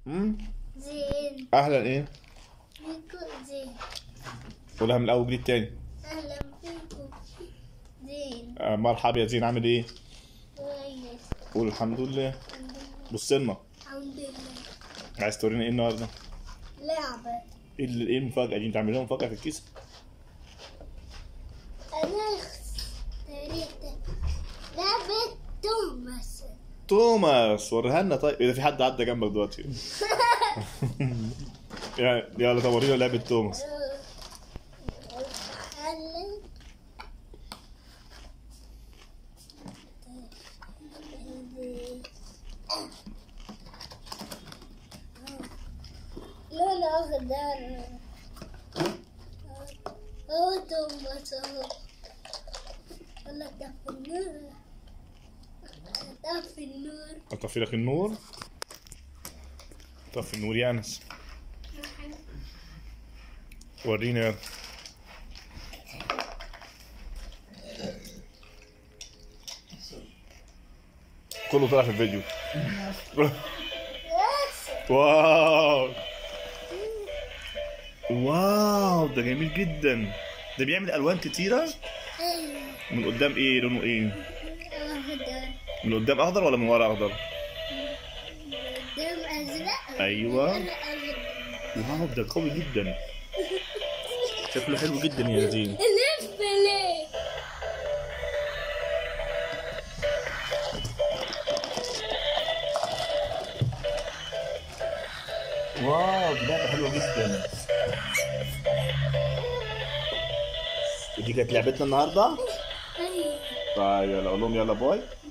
امم زين اهلا ايه بيكو زين قولها من الاول جديد تاني أهلا بيكو زين آه مرحبا يا زين عامل ايه كويس قول الحمد لله بص لنا الحمد لله عايز تورينا ايه النهارده لعبة ايه ال- ايه المفاجاه دي انت عامل لهم مفاجاه في الكيس أنا اشتريت لعبة توماس توماس وريها لنا طيب اذا في حد عدى جنبك دلوقتي يعني يلا طب ورينا لعبه توماس هلا لون أخضر هو توماس أهو ولا طفي النور طفي النور اطفي لك النور طفي النور يا انس ورينا يلا كله طلع في الفيديو واو واو ده جميل جدا ده بيعمل الوان كتيره من قدام ايه لونه ايه أخضر من قدام اخضر ولا من ورا اخضر قدام أزرق أيوة. من ورا أخضر. واو ده قوي جدا شكله حلو جدا يا زين لف ليه واو دي لعبه حلوه جدا ودي كانت لعبتنا النهارده أيوة طيب يلا اقول لهم يلا باي